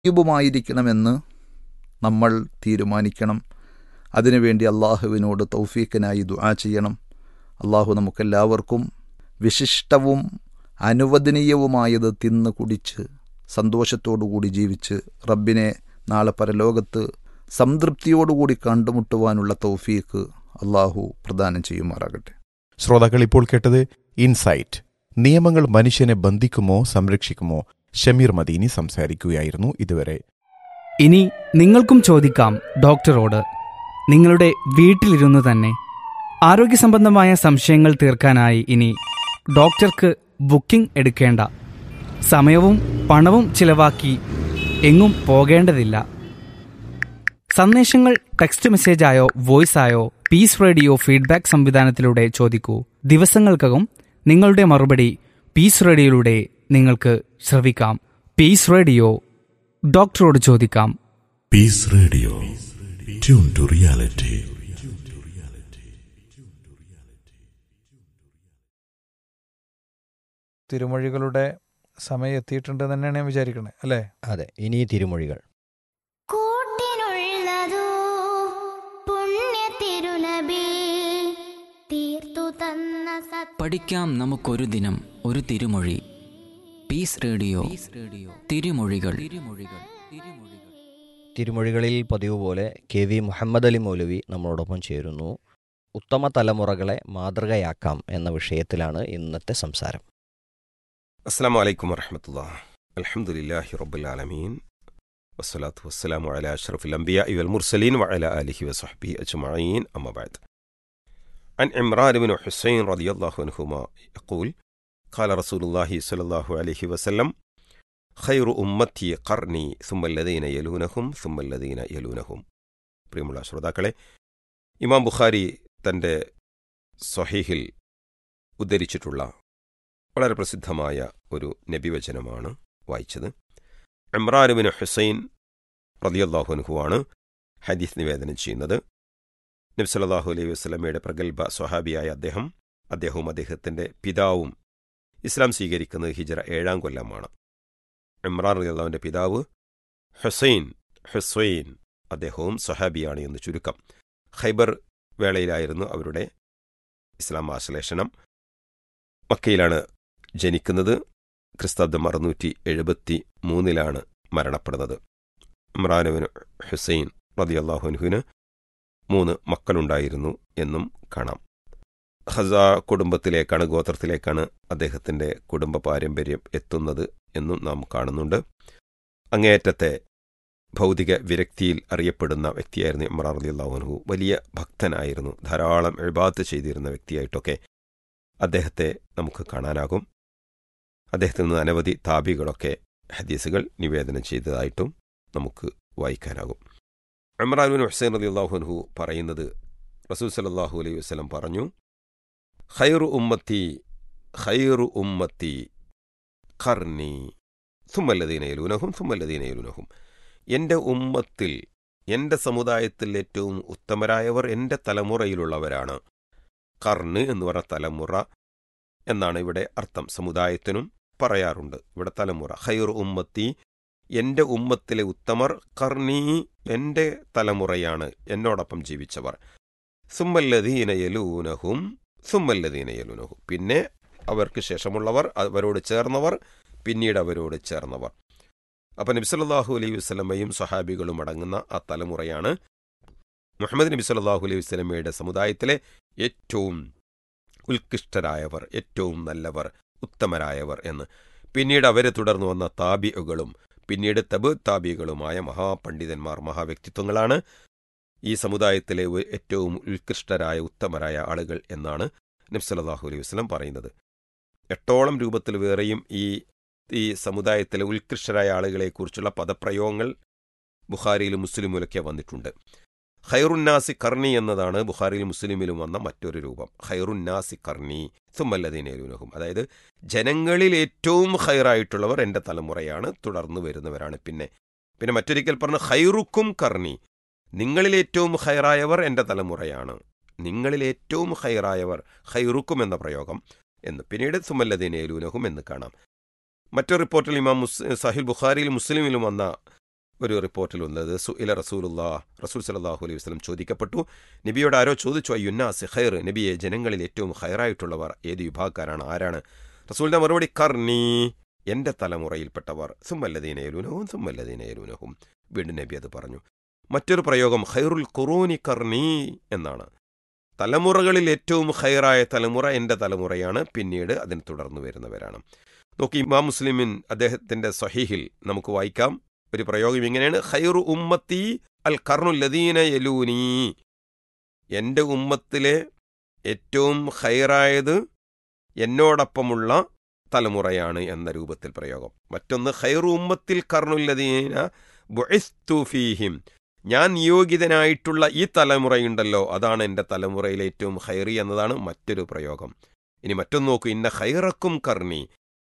യുബുമായിരിക്കണമെന്ന് നമ്മൾ തീരുമാനിക്കണം അതിനുവേണ്ടി അള്ളാഹുവിനോട് തൗഫീഖിനായി ദുആ ചെയ്യണം അള്ളാഹു നമുക്കെല്ലാവർക്കും വിശിഷ്ടവും അനുവദനീയവുമായത് തിന്ന് കുടിച്ച് സന്തോഷത്തോടുകൂടി ജീവിച്ച് റബ്ബിനെ നാളെ പരലോകത്ത് സംതൃപ്തിയോടുകൂടി കണ്ടുമുട്ടുവാനുള്ള തൗഫീഖ് അള്ളാഹു പ്രദാനം ചെയ്യുമാറാകട്ടെ ശ്രോതാക്കൾ ഇപ്പോൾ കേട്ടത് ഇൻസൈറ്റ് നിയമങ്ങൾ മനുഷ്യനെ ബന്ധിക്കുമോ സംരക്ഷിക്കുമോ ഷമീർ മദീനി സംസാരിക്കുകയായിരുന്നു ഇതുവരെ ഇനി നിങ്ങൾക്കും ചോദിക്കാം ഡോക്ടറോട് നിങ്ങളുടെ വീട്ടിലിരുന്ന് തന്നെ ആരോഗ്യ സംബന്ധമായ സംശയങ്ങൾ തീർക്കാനായി ഇനി ഡോക്ടർക്ക് ബുക്കിംഗ് എടുക്കേണ്ട സമയവും പണവും ചിലവാക്കി എങ്ങും പോകേണ്ടതില്ല സന്ദേശങ്ങൾ ടെക്സ്റ്റ് മെസ്സേജായോ വോയിസായോ പീസ് റേഡിയോ ഫീഡ്ബാക്ക് സംവിധാനത്തിലൂടെ ചോദിക്കൂ ദിവസങ്ങൾക്കകം നിങ്ങളുടെ മറുപടി പീസ് റേഡിയോയിലൂടെ നിങ്ങൾക്ക് ശ്രവിക്കാം പീസ് റേഡിയോ ഡോക്ടറോട് ചോദിക്കാം peace radio tune to reality തിരുമൊഴികളുടെ സമയം എത്തിയിട്ടുണ്ട് തന്നെയാണ് ഞാൻ വിചാരിക്കുന്നത് അല്ലേ അതെ ഇനി തിരുമൊഴികൾ കൂട്ടിനുള്ളതോ പുണ്യ തിരുനബി തീർത്തു തന്ന സത് പഠിക്കാം നമുക്കൊരു ദിനം ഒരു തിരുമൊഴി പീസ് റേഡിയോ റേഡിയോ തിരുമൊഴികൾ തിരുമൊഴികൾ തിരുമൊഴികൾ തിരുമൊഴികളിൽ പതിവ് പോലെ കെ വി മുഹമ്മദ് അലി മൗലവി നമ്മളോടൊപ്പം ചേരുന്നു ഉത്തമ തലമുറകളെ മാതൃകയാക്കാം എന്ന വിഷയത്തിലാണ് ഇന്നത്തെ സംസാരം അസ്സാം വലൈക്കും വറഹമത്തുള്ള അലഹമുല്ലാഹി റബ്ബുലാലമീൻ വസ്സലാത്തു വസ്സലാമു അല അഷ്റഫുൽ അംബിയ ഇവൽ മുർസലീൻ വഅല ആലിഹി വസഹ്ബി അജ്മഈൻ അമ്മ ബഅദ് عن عمران بن حسين رضي الله عنهما يقول قال رسول الله صلى الله عليه وسلم خير أمتي قرني ثم الذين يلونهم ثم الذين يلونهم പ്രിയമുള്ള ശ്രോതാക്കളെ ഇമാം ബുഖാരി തൻ്റെ സ്വഹീഹിൽ ഉദ്ധരിച്ചിട്ടുള്ള വളരെ പ്രസിദ്ധമായ ഒരു നബിവചനമാണ് വായിച്ചത് ഇമ്രാനുബിൻ ഹുസൈൻ റതിയല്ലാഹുനുഹുവാണ് ഹദീസ് നിവേദനം ചെയ്യുന്നത് നബ്സല്ലാഹു അലൈഹി വസ്ലമയുടെ പ്രഗത്ഭ സ്വഹാബിയായ അദ്ദേഹം അദ്ദേഹവും അദ്ദേഹത്തിൻ്റെ പിതാവും ഇസ്ലാം സ്വീകരിക്കുന്നത് ഹിജറ ഏഴാം കൊല്ലമാണ് ഇമ്രാൻ റലിയല്ലാവിൻ്റെ പിതാവ് ഹുസൈൻ ഹുസൈൻ അദ്ദേഹവും സ്വഹാബിയാണ് എന്ന് ചുരുക്കം ഖൈബർ വേളയിലായിരുന്നു അവരുടെ ഇസ്ലാം ആശ്ലേഷണം മക്കയിലാണ് ജനിക്കുന്നത് ക്രിസ്താബ്ദം അറുന്നൂറ്റി എഴുപത്തി മൂന്നിലാണ് മരണപ്പെടുന്നത് ഇമ്രാനുവിന് ഹുസൈൻ റതിയല്ലാഹുനുവിന് മൂന്ന് മക്കളുണ്ടായിരുന്നു എന്നും കാണാം ഹസ കുടുംബത്തിലേക്കാണ് ഗോത്രത്തിലേക്കാണ് അദ്ദേഹത്തിൻ്റെ കുടുംബ പാരമ്പര്യം എത്തുന്നത് എന്നും നാം കാണുന്നുണ്ട് അങ്ങേയറ്റത്തെ ഭൗതിക വിരക്തിയിൽ അറിയപ്പെടുന്ന വ്യക്തിയായിരുന്നു ഇമ്രാൻ റലി അള്ളാഹുനഹു വലിയ ഭക്തനായിരുന്നു ധാരാളം എഴുപാത്ത് ചെയ്തിരുന്ന വ്യക്തിയായിട്ടൊക്കെ അദ്ദേഹത്തെ നമുക്ക് കാണാനാകും അദ്ദേഹത്തിൽ നിന്ന് അനവധി താപികളൊക്കെ ഹദീസുകൾ നിവേദനം ചെയ്തതായിട്ടും നമുക്ക് വായിക്കാനാകും ഇമ്രാനുൻ ഹുസൈൻ അലി അള്ളാഹുൻഹു പറയുന്നത് റസൂൽ സലാഹു അലൈഹി വസ്ലം പറഞ്ഞു ഖൈറു ഉമ്മത്തി ഖൈറു ഉമ്മത്തി ഖർണി തുമ്മല്ലതീനയലൂനഹും തുമ്മല്ലതീനയലൂനഹും എൻ്റെ ഉമ്മത്തിൽ എൻ്റെ സമുദായത്തിൽ ഏറ്റവും ഉത്തമരായവർ എൻ്റെ തലമുറയിലുള്ളവരാണ് കർണ് എന്ന് പറഞ്ഞ തലമുറ എന്നാണ് ഇവിടെ അർത്ഥം സമുദായത്തിനും പറയാറുണ്ട് ഇവിടെ തലമുറ ഖൈർ ഉമ്മത്തി എൻ്റെ ഉമ്മത്തിലെ ഉത്തമർ കർണീ എൻ്റെ തലമുറയാണ് എന്നോടൊപ്പം ജീവിച്ചവർ സുമ്മല്ലദീന യലൂനഹും സുമ്മല്ലദീന യലൂനഹും പിന്നെ അവർക്ക് ശേഷമുള്ളവർ അവരോട് ചേർന്നവർ പിന്നീട് അവരോട് ചേർന്നവർ അപ്പം നബിസല്ലാഹു അലൈഹി വസ്ലമയും സഹാബികളും അടങ്ങുന്ന ആ തലമുറയാണ് മുഹമ്മദ് നബി സല്ലാഹു അലൈഹി വസ്ലമയുടെ സമുദായത്തിലെ ഏറ്റവും ഉത്കൃഷ്ടരായവർ ഏറ്റവും നല്ലവർ ഉത്തമരായവർ എന്ന് പിന്നീട് അവരെ തുടർന്നു വന്ന താബികളും പിന്നീട് തബ് താബികളുമായ മഹാപണ്ഡിതന്മാർ മഹാവ്യക്തിത്വങ്ങളാണ് ഈ സമുദായത്തിലെ ഏറ്റവും ഉത്കൃഷ്ടരായ ഉത്തമരായ ആളുകൾ എന്നാണ് നബ്സല്ലാഹു അലൈഹി വസ്ലം പറയുന്നത് എട്ടോളം രൂപത്തിൽ വേറെയും ഈ ഈ സമുദായത്തിലെ ഉത്കൃഷ്ടരായ ആളുകളെക്കുറിച്ചുള്ള പദപ്രയോഗങ്ങൾ ബുഖാരിയിലും മുസ്ലിമിലൊക്കെ വന്നിട്ടുണ്ട് ഖൈറുന്നാസി കർണി എന്നതാണ് ബുഖാരിയിലും മുസ്ലിമിലും വന്ന മറ്റൊരു രൂപം ഖൈറുന്നാസി കർണി സുമല്ലദീനേലുനഹും അതായത് ജനങ്ങളിൽ ഏറ്റവും ഖൈറായിട്ടുള്ളവർ എൻ്റെ തലമുറയാണ് തുടർന്നു വരുന്നവരാണ് പിന്നെ പിന്നെ മറ്റൊരിക്കൽ പറഞ്ഞ ഖൈറുക്കും കർണി നിങ്ങളിൽ ഏറ്റവും ഖൈറായവർ എൻ്റെ തലമുറയാണ് നിങ്ങളിൽ ഏറ്റവും ഖൈറായവർ ഖൈറുക്കും എന്ന പ്രയോഗം എന്ന് പിന്നീട് സുമല്ലദീനേലുനഹും എന്ന് കാണാം മറ്റൊരു റിപ്പോർട്ടിൽ ഇമാം മുസ് സാഹിൽ ബുഖാരിയിലും മുസ്ലിമിലും വന്ന ഒരു റിപ്പോർട്ടിൽ വന്നത് സുഇല റസൂലുല്ലാ റസൂൽ സലാഹു അലൈഹി വസ്ലം ചോദിക്കപ്പെട്ടു നബിയോട് ആരോ ചോദിച്ചു അയ്യുന്നാസ് ഖൈർ നബിയെ ജനങ്ങളിൽ ഏറ്റവും ഖൈറായിട്ടുള്ളവർ ഏത് വിഭാഗക്കാരാണ് ആരാണ് റസൂലിന്റെ മറുപടി കർണി എൻ്റെ തലമുറയിൽപ്പെട്ടവർ സുമ്മല്ലദീനയലുനഹും സുമ്മല്ലദീനയലുനഹും വീണ്ടും നബി അത് പറഞ്ഞു മറ്റൊരു പ്രയോഗം ഖൈറുൽ ഖുറൂനി കർണി എന്നാണ് തലമുറകളിൽ ഏറ്റവും ഖൈറായ തലമുറ എൻ്റെ തലമുറയാണ് പിന്നീട് അതിന് തുടർന്നു വരുന്നവരാണ് നോക്കി ഇമാം മുസ്ലിമിൻ അദ്ദേഹത്തിന്റെ സഹീഹിൽ നമുക്ക് വായിക്കാം ഒരു പ്രയോഗം ഇങ്ങനെയാണ് ഖൈറു ഉമ്മത്തി അൽ കർണുല്ലദീന യലൂനി എൻ്റെ ഉമ്മത്തിലെ ഏറ്റവും ഖൈറായത് എന്നോടൊപ്പമുള്ള തലമുറയാണ് എന്ന രൂപത്തിൽ പ്രയോഗം മറ്റൊന്ന് ഖൈറു ഉമ്മത്തിൽ കർണുല്ലദീന ബുഇസ്തു ഫീഹിം ഞാൻ നിയോഗിതനായിട്ടുള്ള ഈ തലമുറയുണ്ടല്ലോ അതാണ് എൻ്റെ തലമുറയിലെ ഏറ്റവും ഖൈറി എന്നതാണ് മറ്റൊരു പ്രയോഗം ഇനി മറ്റൊന്ന് നോക്കൂ ഇന്ന ഖൈറക്കും കർണി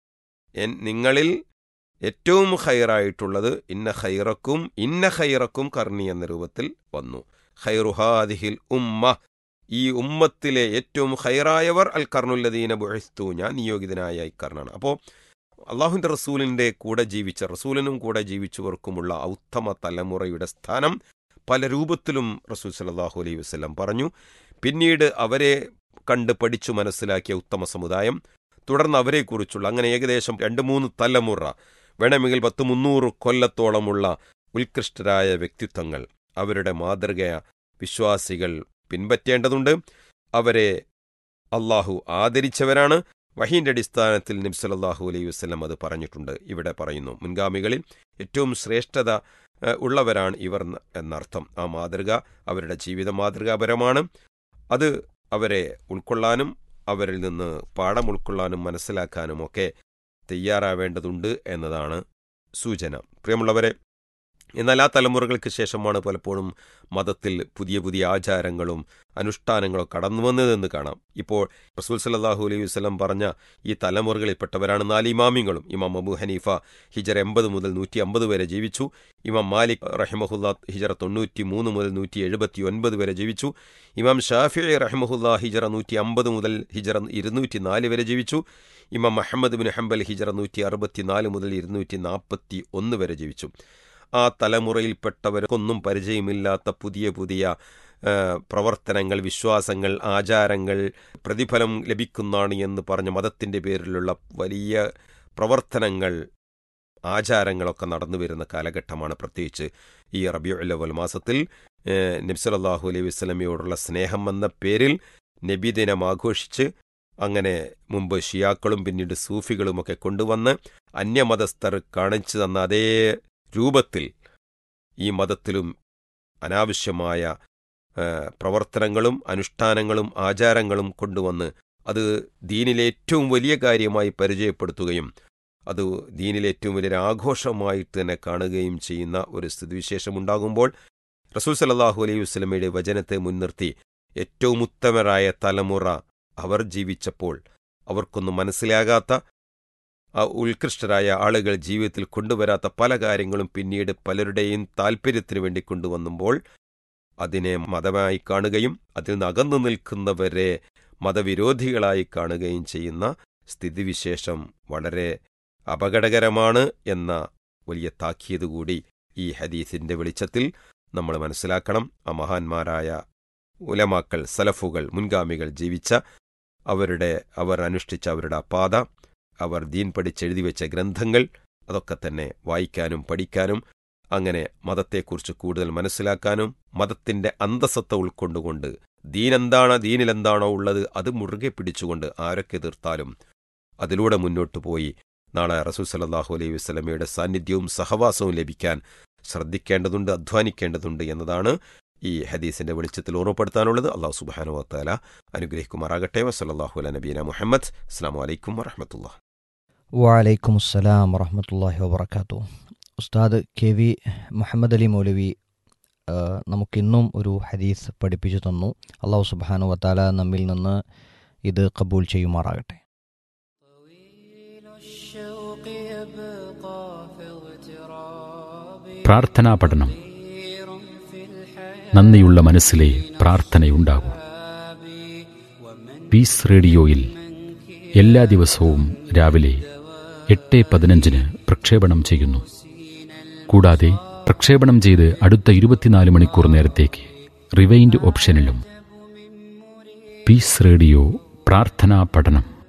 എൻ നിങ്ങളിൽ ഏറ്റവും ഖൈറായിട്ടുള്ളത് ഇന്ന ഖൈറക്കും ഇന്ന ഖൈറക്കും കർണി എന്ന രൂപത്തിൽ വന്നു ഖൈറുഹാദിഹിൽ ഉമ്മ ഈ ഉമ്മത്തിലെ ഏറ്റവും ഖൈറായവർ അൽ കർണുല്ലദീന ബുഹസ്തു ഞാൻ നിയോഗിതനായ ഈ കർണാണ് അപ്പോൾ അള്ളാഹുവിൻ്റെ റസൂലിൻ്റെ കൂടെ ജീവിച്ച റസൂലിനും കൂടെ ജീവിച്ചവർക്കുമുള്ള ഉത്തമ തലമുറയുടെ സ്ഥാനം പല രൂപത്തിലും റസൂൽ സലാഹു അലൈഹി വസ്ലം പറഞ്ഞു പിന്നീട് അവരെ കണ്ട് പഠിച്ചു മനസ്സിലാക്കിയ ഉത്തമ സമുദായം തുടർന്ന് അവരെക്കുറിച്ചുള്ള അങ്ങനെ ഏകദേശം രണ്ട് മൂന്ന് തലമുറ വേണമെങ്കിൽ പത്ത് മുന്നൂറ് കൊല്ലത്തോളമുള്ള ഉത്കൃഷ്ടരായ വ്യക്തിത്വങ്ങൾ അവരുടെ മാതൃക വിശ്വാസികൾ പിൻപറ്റേണ്ടതുണ്ട് അവരെ അള്ളാഹു ആദരിച്ചവരാണ് വഹീന്റെ അടിസ്ഥാനത്തിൽ നബ്സലല്ലാഹു അലൈഹി വസ്ലം അത് പറഞ്ഞിട്ടുണ്ട് ഇവിടെ പറയുന്നു മുൻഗാമികളിൽ ഏറ്റവും ശ്രേഷ്ഠത ഏഹ്, ഉള്ളവരാണ് ഇവർ ന- എന്നർത്ഥം ആ മാതൃക അവരുടെ ജീവിത മാതൃകാപരമാണ് അത് അവരെ ഉൾക്കൊള്ളാനും അവരിൽ നിന്ന് പാഠം ഉൾക്കൊള്ളാനും മനസ്സിലാക്കാനും ഒക്കെ തയ്യാറാവേണ്ടതുണ്ട് എന്നതാണ് സൂചന പ്രിയമുള്ളവരെ എന്നാൽ ആ തലമുറകൾക്ക് ശേഷമാണ് പലപ്പോഴും മതത്തിൽ പുതിയ പുതിയ ആചാരങ്ങളും അനുഷ്ഠാനങ്ങളും കടന്നു വന്നതെന്ന് കാണാം ഇപ്പോൾ റസൂൽ സല്ലാഹു അലൈഹി വസ്ലം പറഞ്ഞ ഈ തലമുറകളിൽപ്പെട്ടവരാണ് നാല് ഇമാമിങ്ങളും ഇമാം അബു ഹനീഫ ഹിജർ എൺപത് മുതൽ നൂറ്റി അമ്പത് വരെ ജീവിച്ചു ഇമാം മാലിക് റഹിമഹുല്ല ഹിജറ തൊണ്ണൂറ്റി മൂന്ന് മുതൽ നൂറ്റി എഴുപത്തി ഒൻപത് വരെ ജീവിച്ചു ഇമാം ഷാഫി റഹിമഹുല്ല ഹിജറ നൂറ്റി അമ്പത് മുതൽ ഹിജറ ഇരുന്നൂറ്റി നാല് വരെ ജീവിച്ചു ഇമാം മുഹമ്മദ് ബിൻ ഹംബൽ ഹിജറ നൂറ്റി അറുപത്തിനാല് മുതൽ ഇരുന്നൂറ്റി നാൽപ്പത്തി ഒന്ന് വരെ ജീവിച്ചു ആ തലമുറയിൽപ്പെട്ടവർക്കൊന്നും പരിചയമില്ലാത്ത പുതിയ പുതിയ ആ, പ്രവർത്തനങ്ങൾ വിശ്വാസങ്ങൾ ആചാരങ്ങൾ പ്രതിഫലം ലഭിക്കുന്നതാണ് എന്ന് പറഞ്ഞ മതത്തിൻ്റെ പേരിലുള്ള വലിയ പ്രവർത്തനങ്ങൾ ആചാരങ്ങളൊക്കെ നടന്നു വരുന്ന കാലഘട്ടമാണ് പ്രത്യേകിച്ച് ഈ റബിയുൽ മാസത്തിൽ നബ്സലല്ലാഹു അലൈഹി വസ്ലമയോടുള്ള സ്നേഹം എന്ന പേരിൽ നബിദിനം ആഘോഷിച്ച് അങ്ങനെ മുമ്പ് ഷിയാക്കളും പിന്നീട് സൂഫികളുമൊക്കെ കൊണ്ടുവന്ന് അന്യമതസ്ഥർ കാണിച്ചു തന്ന അതേ രൂപത്തിൽ ഈ മതത്തിലും അനാവശ്യമായ ആ, പ്രവർത്തനങ്ങളും അനുഷ്ഠാനങ്ങളും ആചാരങ്ങളും കൊണ്ടുവന്ന് അത് ദീനിലെ ഏറ്റവും വലിയ കാര്യമായി പരിചയപ്പെടുത്തുകയും അത് ദീനിലെ ഏറ്റവും വലിയൊരു ആഘോഷമായിട്ട് തന്നെ കാണുകയും ചെയ്യുന്ന ഒരു സ്ഥിതിവിശേഷമുണ്ടാകുമ്പോൾ റസൂൽ സല്ലാഹു അലൈഹി വസ്ലമയുടെ വചനത്തെ മുൻനിർത്തി ഏറ്റവും ഉത്തമരായ തലമുറ അവർ ജീവിച്ചപ്പോൾ അവർക്കൊന്നും മനസ്സിലാകാത്ത ആ ഉത്കൃഷ്ടരായ ആളുകൾ ജീവിതത്തിൽ കൊണ്ടുവരാത്ത പല കാര്യങ്ങളും പിന്നീട് പലരുടെയും താൽപ്പര്യത്തിനു വേണ്ടി കൊണ്ടുവന്നുമ്പോൾ അതിനെ മതമായി കാണുകയും അതിൽ നിന്ന് അകന്നു നിൽക്കുന്നവരെ മതവിരോധികളായി കാണുകയും ചെയ്യുന്ന സ്ഥിതിവിശേഷം വളരെ അപകടകരമാണ് എന്ന വലിയ താക്കീത് കൂടി ഈ ഹദീസിന്റെ വെളിച്ചത്തിൽ നമ്മൾ മനസ്സിലാക്കണം ആ മഹാന്മാരായ ഉലമാക്കൾ സലഫുകൾ മുൻഗാമികൾ ജീവിച്ച അവരുടെ അവർ അനുഷ്ഠിച്ച അവരുടെ പാത അവർ ദീൻ പഠിച്ചെഴുതി വെച്ച ഗ്രന്ഥങ്ങൾ അതൊക്കെ തന്നെ വായിക്കാനും പഠിക്കാനും അങ്ങനെ മതത്തെക്കുറിച്ച് കൂടുതൽ മനസ്സിലാക്കാനും മതത്തിന്റെ അന്തസത്ത ഉൾക്കൊണ്ടുകൊണ്ട് ദീനെന്താണ് ദീനിലെന്താണോ ഉള്ളത് അത് മുറുകെ പിടിച്ചുകൊണ്ട് ആരൊക്കെ എതിർത്താലും അതിലൂടെ മുന്നോട്ടു പോയി നാളെ റസൂൽ സല്ലാഹു അലൈഹി വസ്ലമയുടെ സാന്നിധ്യവും സഹവാസവും ലഭിക്കാൻ ശ്രദ്ധിക്കേണ്ടതുണ്ട് അധ്വാനിക്കേണ്ടതുണ്ട് എന്നതാണ് ഈ ഹദീസിന്റെ വെളിച്ചത്തിൽ ഓർമ്മപ്പെടുത്താനുള്ളത് അള്ളാഹു സുബാനു വത്താല അനുഗ്രഹിക്കുമാറാകട്ടെ വസല്ലാഹു അല നബീന മുഹമ്മദ് അസ്സാം വലൈക്കും വറഹമത്തുള്ള വലൈക്കും അസ്സലാം വറഹമത്തല്ലാഹി വബർക്കാത്തു ഉസ്താദ് കെ വി മുഹമ്മദ് അലി മൗലവി ആ, നമുക്കിന്നും ഒരു ഹദീസ് പഠിപ്പിച്ചു തന്നു അള്ളാഹു സുബാനു വത്താല നമ്മിൽ നിന്ന് ഇത് കബൂൽ ചെയ്യുമാറാകട്ടെ പ്രാർത്ഥനാ പഠനം നന്ദിയുള്ള മനസ്സിലെ പ്രാർത്ഥനയുണ്ടാകൂ പീസ് റേഡിയോയിൽ എല്ലാ ദിവസവും രാവിലെ എട്ട് പതിനഞ്ചിന് പ്രക്ഷേപണം ചെയ്യുന്നു കൂടാതെ പ്രക്ഷേപണം ചെയ്ത് അടുത്ത ഇരുപത്തിനാല് മണിക്കൂർ നേരത്തേക്ക് റിവൈൻഡ് ഓപ്ഷനിലും പീസ് റേഡിയോ പ്രാർത്ഥനാ പഠനം